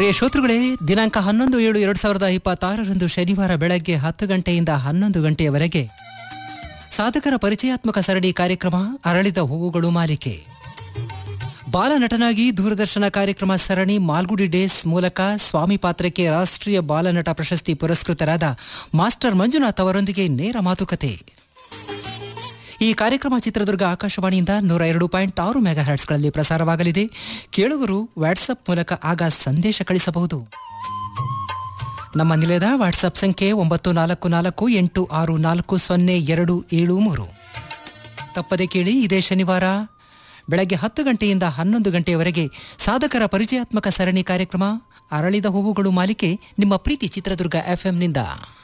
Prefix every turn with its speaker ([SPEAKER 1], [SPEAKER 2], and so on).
[SPEAKER 1] ಪ್ರಿಯ ಶ್ರೋತೃಗಳೇ ದಿನಾಂಕ ಹನ್ನೊಂದು ಏಳು ಎರಡು ಸಾವಿರದ ಇಪ್ಪತ್ತಾರರಂದು ಶನಿವಾರ ಬೆಳಗ್ಗೆ ಹತ್ತು ಗಂಟೆಯಿಂದ ಹನ್ನೊಂದು ಗಂಟೆಯವರೆಗೆ ಸಾಧಕರ ಪರಿಚಯಾತ್ಮಕ ಸರಣಿ ಕಾರ್ಯಕ್ರಮ ಅರಳಿದ ಹೂವುಗಳು ಮಾಲಿಕೆ ಬಾಲನಟನಾಗಿ ದೂರದರ್ಶನ ಕಾರ್ಯಕ್ರಮ ಸರಣಿ ಮಾಲ್ಗುಡಿ ಡೇಸ್ ಮೂಲಕ ಸ್ವಾಮಿ ಪಾತ್ರಕ್ಕೆ ರಾಷ್ಟ್ರೀಯ ಬಾಲನಟ ಪ್ರಶಸ್ತಿ ಪುರಸ್ಕೃತರಾದ ಮಾಸ್ಟರ್ ಮಂಜುನಾಥ್ ಅವರೊಂದಿಗೆ ನೇರ ಮಾತುಕತೆ ಈ ಕಾರ್ಯಕ್ರಮ ಚಿತ್ರದುರ್ಗ ಆಕಾಶವಾಣಿಯಿಂದ ನೂರ ಎರಡು ಪಾಯಿಂಟ್ ಆರು ಮೆಗಾ ಹರ್ಟ್ಸ್ಗಳಲ್ಲಿ ಪ್ರಸಾರವಾಗಲಿದೆ ಕೇಳುಗರು ವಾಟ್ಸಪ್ ಮೂಲಕ ಆಗ ಸಂದೇಶ ಕಳಿಸಬಹುದು ನಮ್ಮ ನಿಲಯದ ವಾಟ್ಸಪ್ ಸಂಖ್ಯೆ ಒಂಬತ್ತು ನಾಲ್ಕು ನಾಲ್ಕು ಎಂಟು ಆರು ನಾಲ್ಕು ಸೊನ್ನೆ ಎರಡು ಏಳು ಮೂರು ತಪ್ಪದೆ ಕೇಳಿ ಇದೇ ಶನಿವಾರ ಬೆಳಗ್ಗೆ ಹತ್ತು ಗಂಟೆಯಿಂದ ಹನ್ನೊಂದು ಗಂಟೆಯವರೆಗೆ ಸಾಧಕರ ಪರಿಚಯಾತ್ಮಕ ಸರಣಿ ಕಾರ್ಯಕ್ರಮ ಅರಳಿದ ಹೂವುಗಳು ಮಾಲಿಕೆ ನಿಮ್ಮ ಪ್ರೀತಿ ಚಿತ್ರದುರ್ಗ ಎಫ್ಎಂನಿಂದ